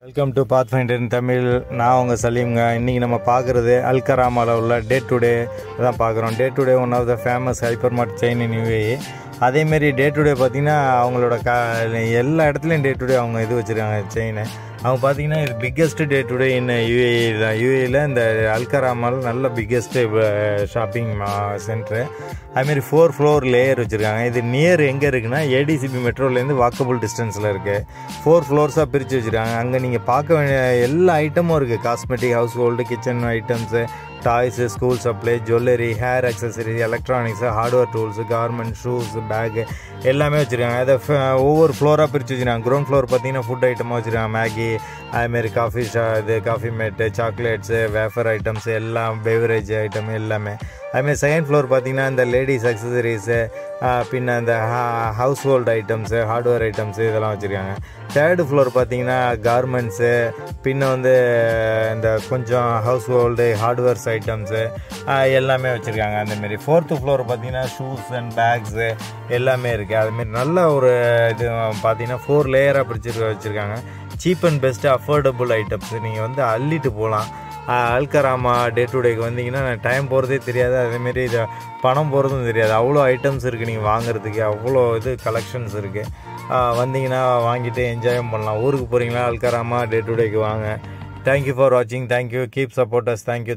Welcome to path finder Tamil நான் உங்கள் சலீம்ங்க இன்றைக்கி நம்ம பார்க்குறது அல்கராமாவில் உள்ள டே டு டே தான் பார்க்குறோம் day to day one of the famous hyper mart chain in UAE அதேமாரி டே டு டே பார்த்தீங்கன்னா அவங்களோட கா எல்லா இடத்துலையும் டே டு டே அவங்க இது வச்சுருக்காங்க செயின் அவங்க பார்த்தீங்கன்னா இது biggest day to day in UAE தான் யூஏயில் இந்த அல்கராமால் நல்ல பிக்கெஸ்ட்டு ஷாப்பிங் சென்ட்ரு அதுமாரி ஃபோர் ஃப்ளோர் லேயர் வச்சுருக்காங்க இது நியர் எங்கே இருக்குன்னா ஏடிசிபி மெட்ரோலேருந்து வாக்கபிள் டிஸ்டன்ஸில் இருக்குது ஃபோர் ஃப்ளோர்ஸாக பிரித்து வச்சுருக்காங்க அங்கே நீங்கள் பார்க்க வேண்டிய எல்லா ஐட்டமும் இருக்குது cosmetic household kitchen items toys school supply jewellery hair accessory electronics hardware tools garment shoes bag எல்லாமே வச்சுருக்காங்க அதை ஒவ்வொரு ஃப்ளோராக பிரித்து வச்சுருக்காங்க க்ரௌண்ட் ஃப்ளோர் பார்த்தீங்கன்னா ஃபுட் ஐட்டமாக வச்சுருக்காங்க மேகி அதுமாரி காஃபி ஷா இது coffee mate chocolates wafer items எல்லாம் பெவரேஜ் ஐட்டம் எல்லாமே அதுமாரி செகண்ட் ஃப்ளோர் பார்த்தீங்கன்னா இந்த லேடிஸ் அக்சசரிஸு பின்ன இந்த household items hardware items இதெல்லாம் வச்சுருக்காங்க தேர்டு ஃப்ளோர் பார்த்தீங்கன்னா கார்மெண்ட்ஸு பின்ன வந்து இந்த கொஞ்சம் ஹவுஸ் ஹோல்டு ஹார்ட்வேர்ஸ் ஐட்டம்ஸு எல்லாமே வச்சுருக்காங்க அந்தமாரி ஃபோர்த்து ஃப்ளோர் பார்த்தீங்கன்னா ஷூஸ் அண்ட் பேக்ஸு எல்லாமே இருக்குது அதுமாரி நல்ல ஒரு இது பார்த்தீங்கன்னா ஃபோர் லேயராக பிடிச்சி வச்சுருக்காங்க cheap and best affordable items நீங்கள் வந்து அள்ளிட்டு போகலாம் அல்கராமா டே டு டேக்கு வந்தீங்கன்னா டைம் போகிறதே தெரியாது அதேமாரி இது பணம் போகிறதும் தெரியாது அவ்வளோ ஐட்டம்ஸ் இருக்குது நீங்கள் வாங்குறதுக்கு அவ்வளோ இது கலெக்ஷன்ஸ் இருக்குது வந்தீங்கன்னா வாங்கிட்டு என்ஜாயும் பண்ணலாம் ஊருக்கு போகிறீங்களா அல்கராமா டே டு டேக்கு வாங்க தேங்க்யூ ஃபார் வாட்சிங் thank you keep supporters thank you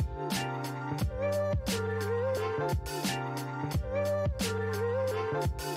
Thank you.